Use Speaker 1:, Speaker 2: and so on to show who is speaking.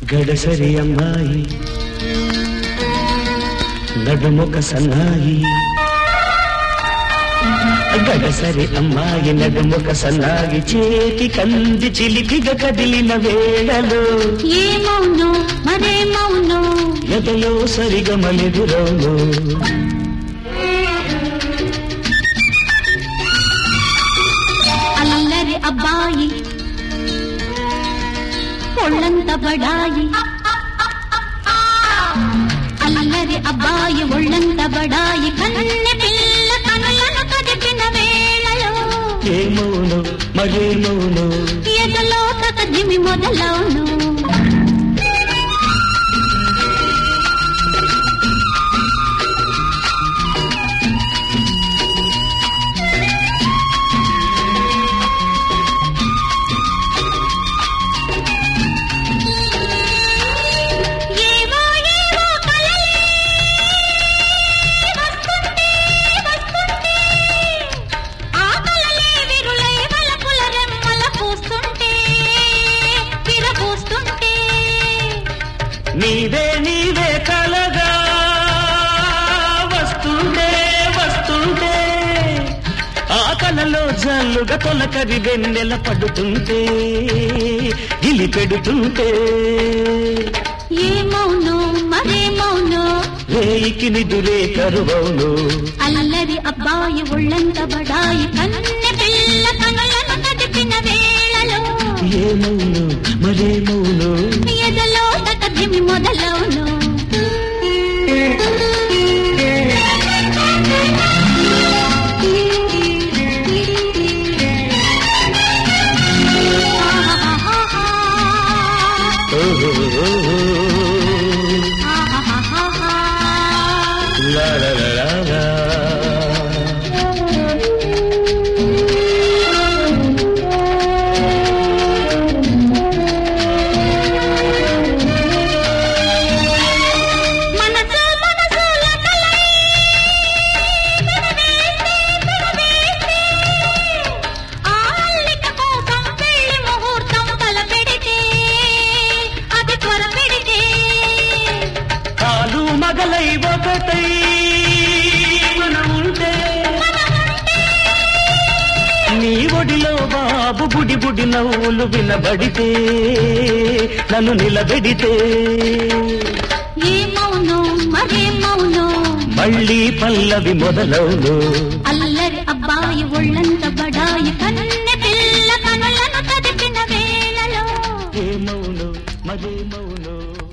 Speaker 1: గడసరి అమ్మాయి నడుముక సన్నాయి గడసరి అమ్మాయి నడుముక సన్నాయి చేతి కంది చిలిపిగా కదిలిన వేళలో
Speaker 2: ఏమౌనో మరేమౌనో
Speaker 1: ఎదలో సరిగమలెదురవును
Speaker 2: అల్లరి అబ్బాయి ఒళ్ళంత బడాయి అల్లరి అబ్బాయి ఒళ్ళంత బడాయి కన్నె పిల్ల కనులను కదిపిన వేళలో
Speaker 1: ఏమౌను మరేమౌను
Speaker 2: ఎదలో తగదిమి మొదలవును ఏవో ఏవో కలలే వస్తుంటే వస్తుంటే ఆ కలలే విరులై వలపుల రెమ్మల పూస్తుంటే విరబూస్తుంటే
Speaker 1: నీవే నీవే కలగా వస్తుంటే వస్తుంటే ఆ కలలో జల్లుగా తొలకరి వెన్నెల పడుతుంటే గిలి పెడుతుంటే
Speaker 2: ఏమౌనో మరేమౌనో
Speaker 1: రేయికి నిదురే కరువవును
Speaker 2: అల్లరి అబ్బాయి ఒళ్ళంత బడాయి కన్నె పిల్ల కనులను కదిపిన వేళలో
Speaker 1: ఏమౌను మరేమౌను
Speaker 2: ఎదలో తకదిమి మొదలవును
Speaker 1: ఓహో లా లా లా లా లా.
Speaker 2: మనసు మనసు లకలై తనవేసి తనవేసి ఆ అల్లిక కోసం పెళ్లి ముహూర్తం తలపెడితే అది త్వర పెడితే
Speaker 1: కాలు మగలై ఒకటై మనం ఉంటే నీ ఒడిలో బాబు బుడి బుడి నవ్వులు వినబడితే నన్ను నిలబెడితే
Speaker 2: ఏమౌనో మరేమౌనో
Speaker 1: మళ్ళీ పల్లవి మొదలవును
Speaker 2: అల్లరి అబ్బాయి ఒళ్ళంత బడాయి కన్నె పిల్ల కనులను కదిపిన వేళలో
Speaker 1: ఏమవును మరేమవును